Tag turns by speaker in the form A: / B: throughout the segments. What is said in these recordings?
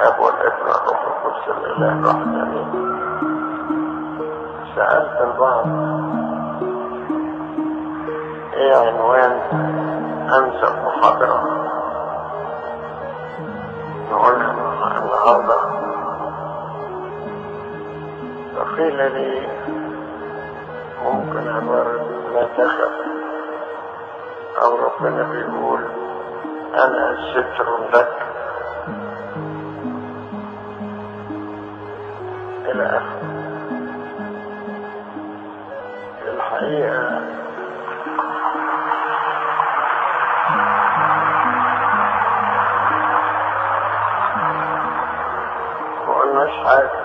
A: الاب والابن والروح القدس الاله الواحد امين سالت البعض ايه عنوان انسب محاضره نقولها النهارده فقيل لي ممكن عبارة لا تخف أو ربنا بيقول أنا ستر لك إلى آخره الحقيقة ما قلناش حاجة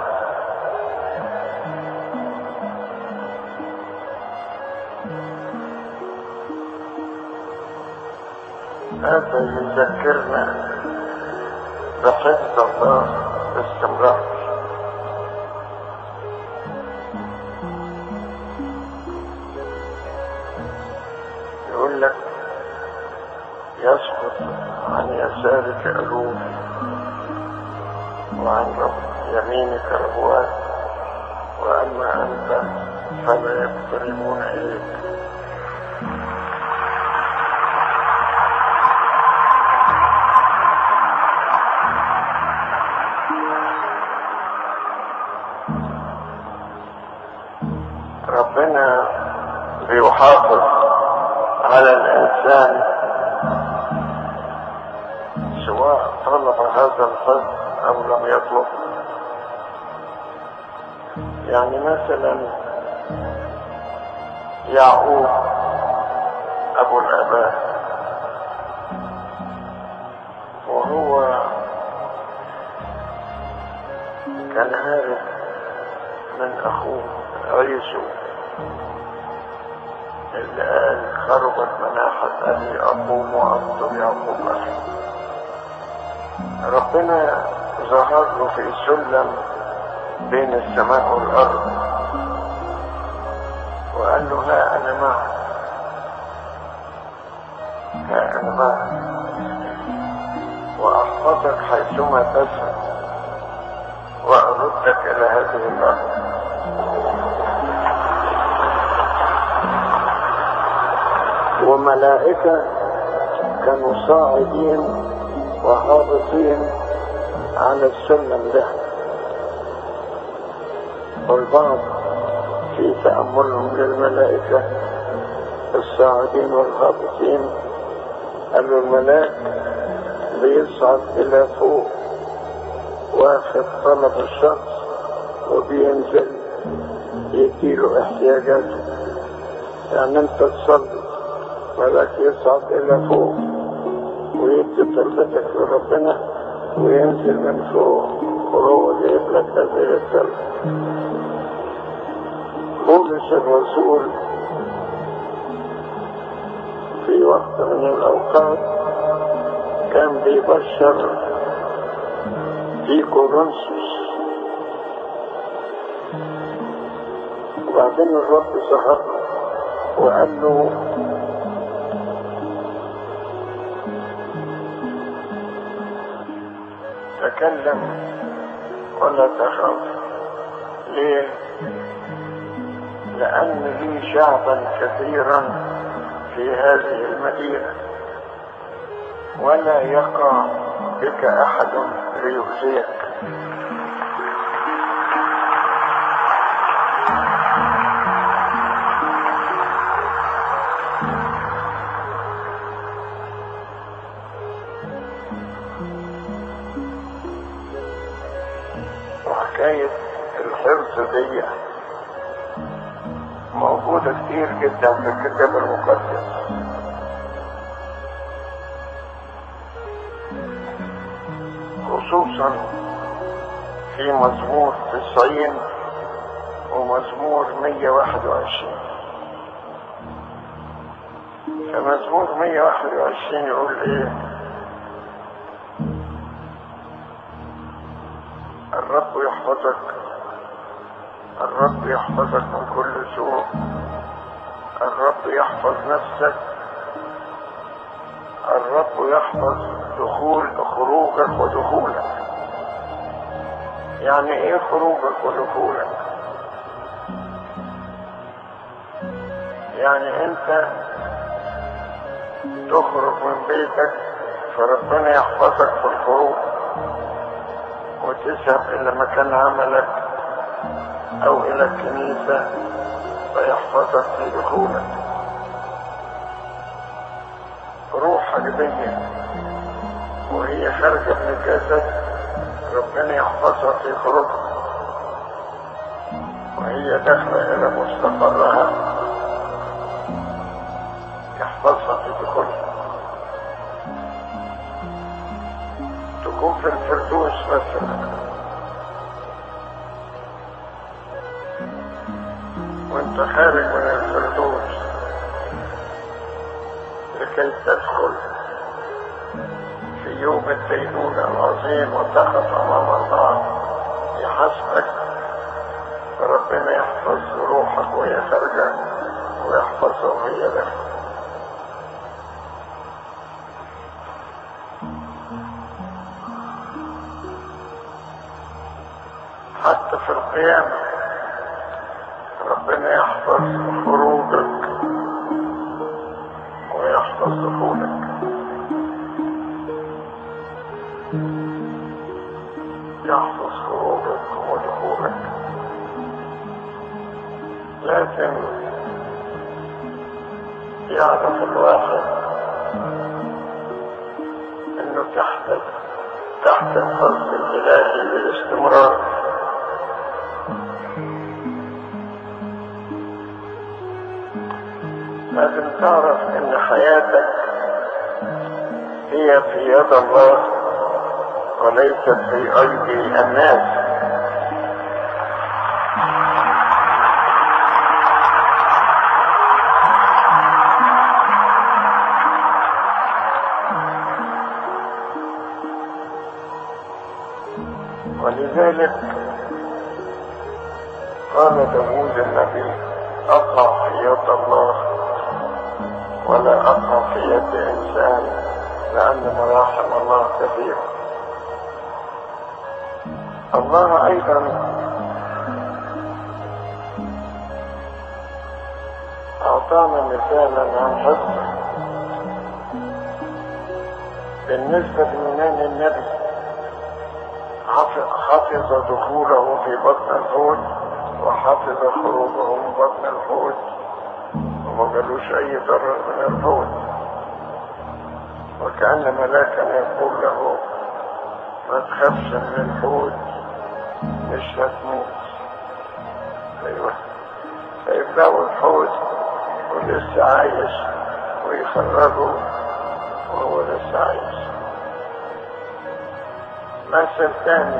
A: هذا يذكرنا بحفظ الله باستمرار يقول لك يسقط عن يسارك ألوف وعن رب يمينك ربوات وأما أنت فلا يقتربون إليك ربنا بيحافظ على الإنسان سواء طلب هذا الفضل أو لم يطلب يعني مثلا يعقوب أبو الآباء وهو كان عارف من أخوه عيسو اللي قال خربت مناحة أبي أقوم وأنظر يعقوب أخي ربنا ظهر له في سلم بين السماء والأرض وقال له ها أنا معك ها أنا معك وأحفظك حيثما تذهب وأردك إلى هذه الأرض وملائكة كانوا صاعدين وهابطين على السلم ده والبعض في تأملهم للملائكة الصاعدين والهابطين قالوا الملاك بيصعد إلى فوق واخد طلب الشخص وبينزل يديله احتياجاته يعني انت تصلي ملاك يصعد الى فوق ويدي طلبتك لربنا وينزل من فوق وهو جايب لك هذه الطلب بولس الرسول في وقت من الاوقات كان بيبشر في كورنثوس وبعدين الرب ظهر وقال له تكلم ولا تخاف ليه لأن لي شعبا كثيرا في هذه المدينة ولا يقع بك أحد ليؤذيك وحكاية الحرص دي موجودة كتير جدا في الكتاب المقدس خصوصا في مزمور تسعين ومزمور مية واحد وعشرين فمزمور مية واحد وعشرين يقول ايه الرب يحفظك الرب يحفظك من كل سوء الرب يحفظ نفسك الرب يحفظ دخول خروجك ودخولك يعني ايه خروجك ودخولك يعني انت تخرج من بيتك فربنا يحفظك في الخروج وتذهب الى مكان عملك او الى الكنيسة فيحفظك في دخولك روحك دي وهي خارجة من الجسد ربنا يحفظها في خروجها وهي داخلة إلى مستقرها يحفظها في دخولها تكون في الفردوس مثلا وانت خارج من الفردوس لكي تدخل في يوم الدينونة العظيم وتقف أمام الله يحاسبك فربنا يحفظ روحك وهي خارجة ويحفظها وهي داخل حتى في القيامة ربنا يحفظ خروجك ويحفظ دخولك يحفظ خروجك ودخولك لكن يعرف الواحد انه تحت تحت القصد الالهي بالاستمرار لازم تعرف ان حياتك هي في يد الله وليست في ايدي الناس ولذلك قال داوود النبي اقع في يد الله ولا أقع في يد إنسان لأن مراحم الله كثيرة الله أيضا أعطانا مثالا عن حفظه بالنسبة ليونان النبي حفظ دخوله في بطن الحوت وحفظ خروجه من بطن الحوت وما قالوش اي ضرر من الحوت وكأن ملاكا يقول له ما تخافش من الحوت مش هتموت ايوه فيبدأوا الحوت ولسه عايش ويخرجوا وهو لسه عايش مثل تاني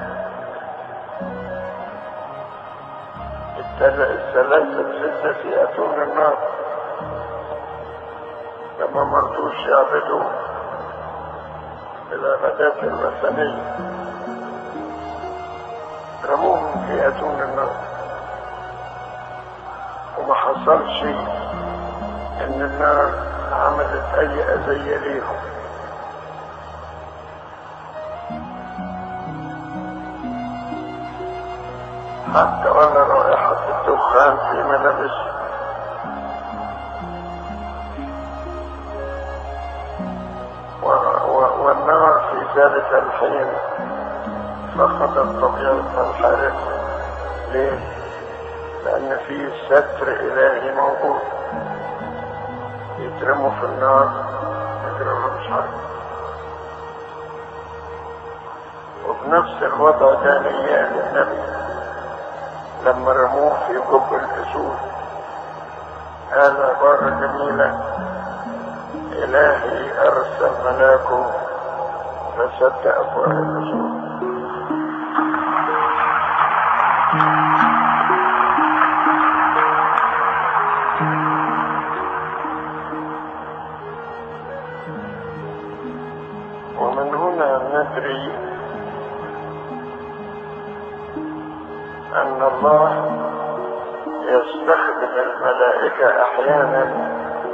A: الثلاثة الستة يأتون النار لما مرضوش يعبدوا العبادات الوثنية رموهم في أتون النار وما حصل شيء ان النار عملت اي اذية ليهم حتى ولا رائحة الدخان في ملابسهم والنار في ذلك الحين فقدت طبيعتها الحارقة ليه؟ لأن في ستر إلهي موجود يترموا في النار يجروا مش عارف وبنفس الوضع ده ليالي النبي لما رموه في جب الاسود قال عبارة جميلة إلهي أرسل ملاكه فسد أبواب الاسود ومن هنا ندري أن الله يستخدم الملائكة أحيانا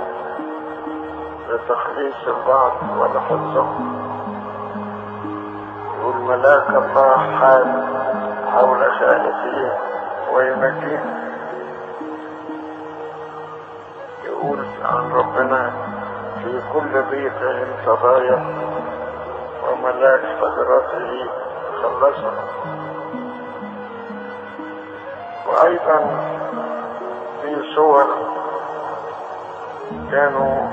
A: لتخليص البعض ولحفظهم يقول ملاك الله حال حول خائفيه وينجيه يقول عن ربنا في كل ضيق تضايق وملاك قدرته خلصه وايضا في صور كانوا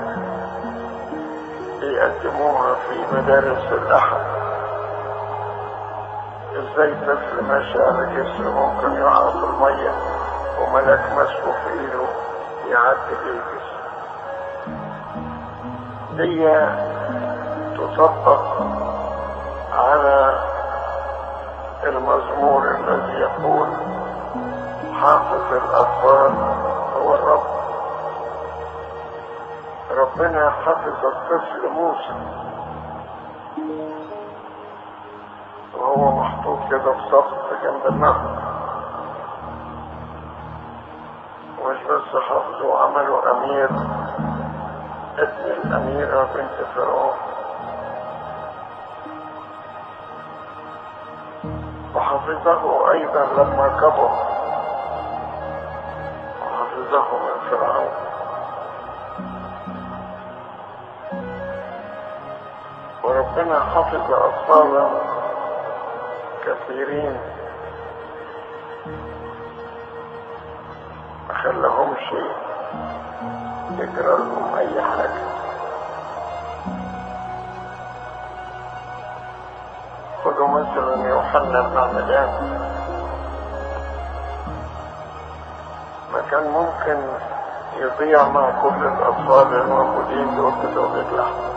A: يقدموها في مدارس الاحد ازاي طفل ماشي على جسر ممكن يقع في الميه وملاك ماسكه في ايده يعدي بيه الجسر دي تطبق على المزمور الذي يقول حافظ الأطفال هو الرب ربنا حفظ الطفل موسى وهو محطوط كده في صف جنب النهر مش بس حفظه وعمله أمير ابن الأميرة بنت فرعون وحفظه أيضا لما كبر وحفظه من فرعون وربنا حفظ أطفالا كثيرين ما خلهمش يجرى لهم أي حاجة خذوا مثلا يوحنا بن عمدان ما كان ممكن يضيع مع كل الأطفال الموجودين دول بدون لحم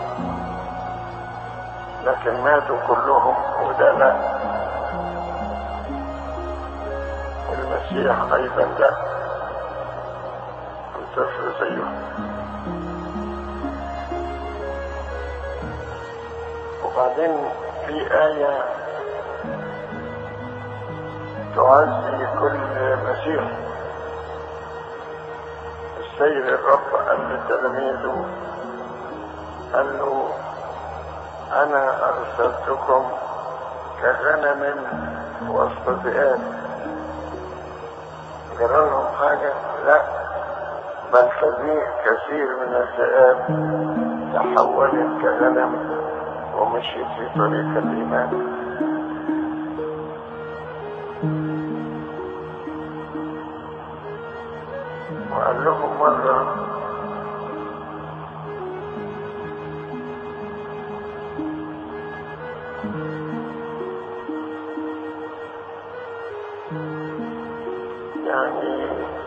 A: لكن ماتوا كلهم وده لا المسيح أيضا لا طفل زيه وبعدين في آية تعزي كل مسيح السيد الرب قال لتلاميذه قال له أنا أرسلتكم كغنم وسط ذئاب جرى لهم حاجة؟ لا بل كثير كثير من الذئاب تحولت كغنم ومشيت في طريق الإيمان وقال لهم مرة يعني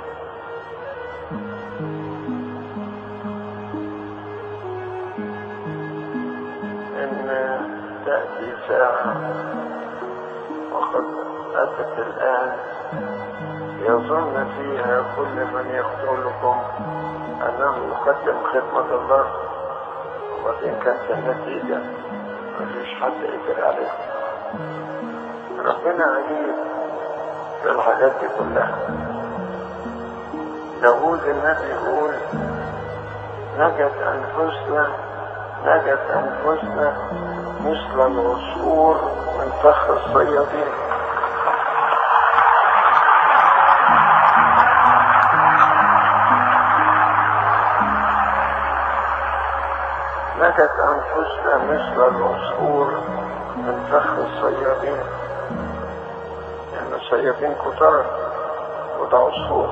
A: ان تأتي ساعة وقد أتت الآن يظن فيها كل من يقتلكم أنه يقدم خدمة الله وبعدين كانت النتيجة مفيش حد يقدر عليها ربنا عجيب في الحاجات دي كلها داوود النبي يقول نجت أنفسنا نجت أنفسنا مثل العصفور من فخ الصيادين نجت أنفسنا مثل العصفور من فخ الصيادين يعني الصيادين كتار وده عصفور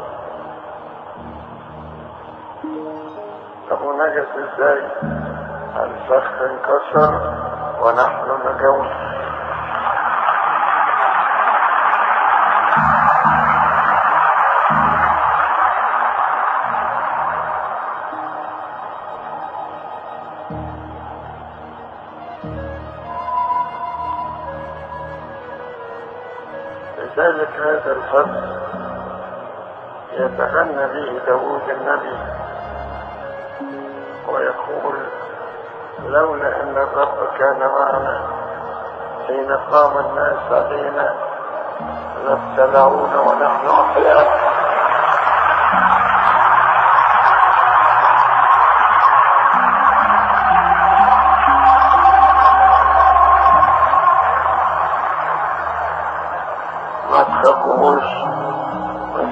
A: طب ونجت ازاي الفخ انكسر ونحن نجونا لذلك هذا الفصل يتغنى به داود النبي ويقول لولا ان الرب كان معنا حين قام الناس علينا لابتلعونا ونحن احياء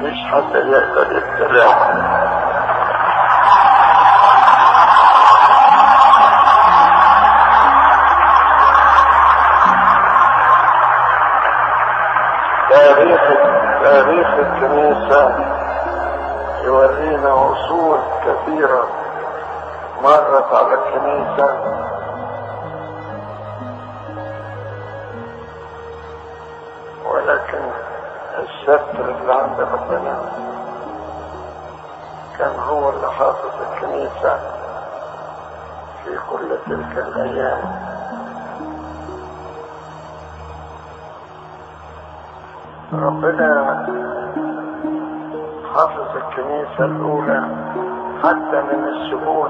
A: مفيش حد يقدر يبتلعها تاريخ تاريخ الكنيسة يورينا عصور كثيرة مرت على الكنيسة ولكن الستر اللي عند ربنا كان هو اللي حافظ الكنيسة في كل تلك الأيام ربنا حافظ الكنيسة الأولى حتى من السجون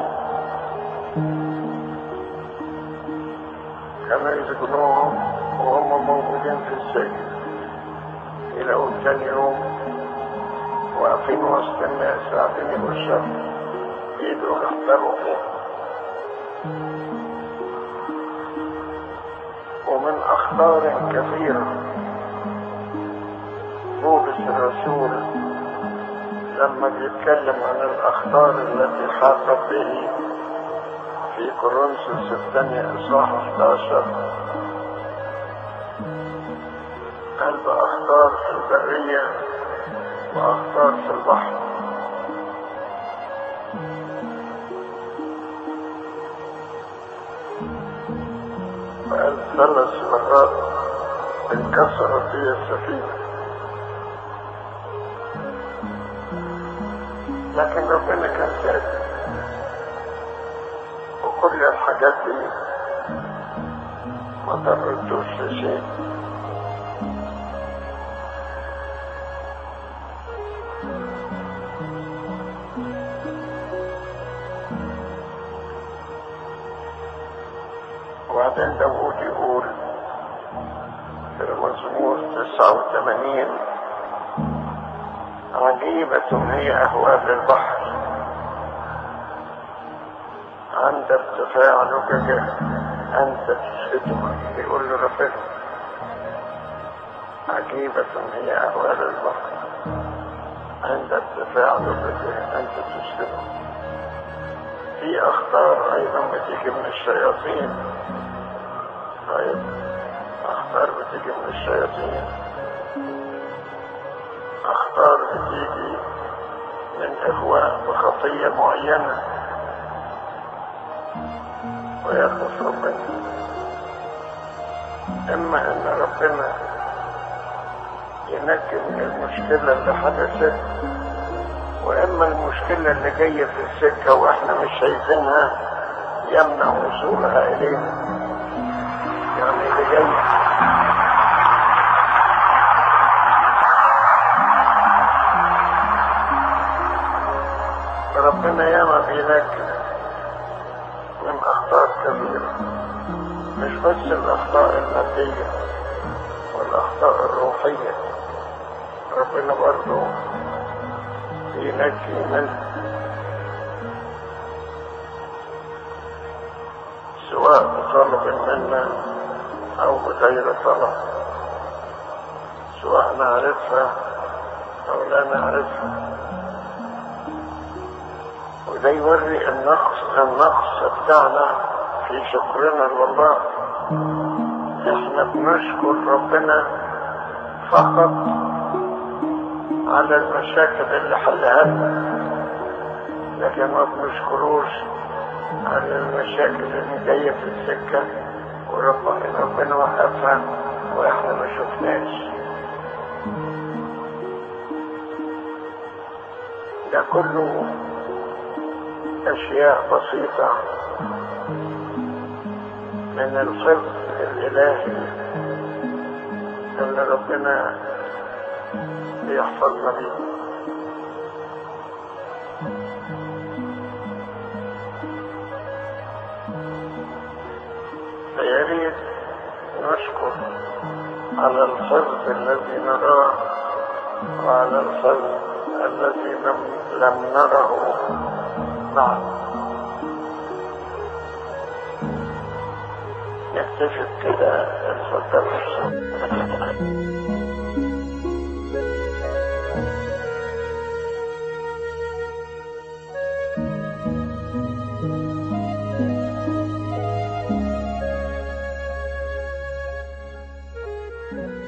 A: كانوا يسجنوهم وهم موجودين في السجن يلاقوا تاني يوم واقفين وسط الناس قاعدين يبشروا يدعوا يحضروا فيه ومن أخبار كثيرة بولس الرسول لما بيتكلم عن الأخطار التي حاطت به في كورنثوس الثانية إصحاح 11 قال بأخطار في البرية وأخطار في البحر وقال ثلاث مرات انكسرت هي السفينة لكن ربنا كان ساتر وكل الحاجات دي ما ضرتوش لشيء وبعدين داود يقول في المزمور 89 عجيبة هي أهوال البحر عند ارتفاع لججه أنت تسكتها يقول له ربنا عجيبة هي أهوال البحر عند ارتفاع لججه أنت تسكتها في أخطار أيضا بتيجي من الشياطين طيب أخطار بتيجي من الشياطين أخطار بتيجي من إخوة بخطية معينة ويخلص ربنا إما إن ربنا ينجي من المشكلة اللي حدثت وإما المشكلة اللي جاية في السكة وإحنا مش شايفينها يمنع وصولها إلينا يعني اللي جاي ربنا ياما بينجي من أخطاء كبيرة مش بس الأخطاء المادية والأخطاء الروحية ربنا برضه ينجي منه سواء بطلب منا أو بغير طلب سواء نعرفها أو لا نعرفها وده يوري النقص النقص بتاعنا في شكرنا لله احنا بنشكر ربنا فقط على المشاكل اللي حلها لنا لكن ما بنشكروش على المشاكل اللي جايه في السكه وربنا ربنا وقفها واحنا ما شفناش ده كله اشياء بسيطه من الحفظ الالهي اللي ربنا بيحفظنا بيه فياريت نشكر على الحفظ الذي نراه وعلى الحفظ الذي لم, لم نره بعد يكتشف كده الفترة
B: السلام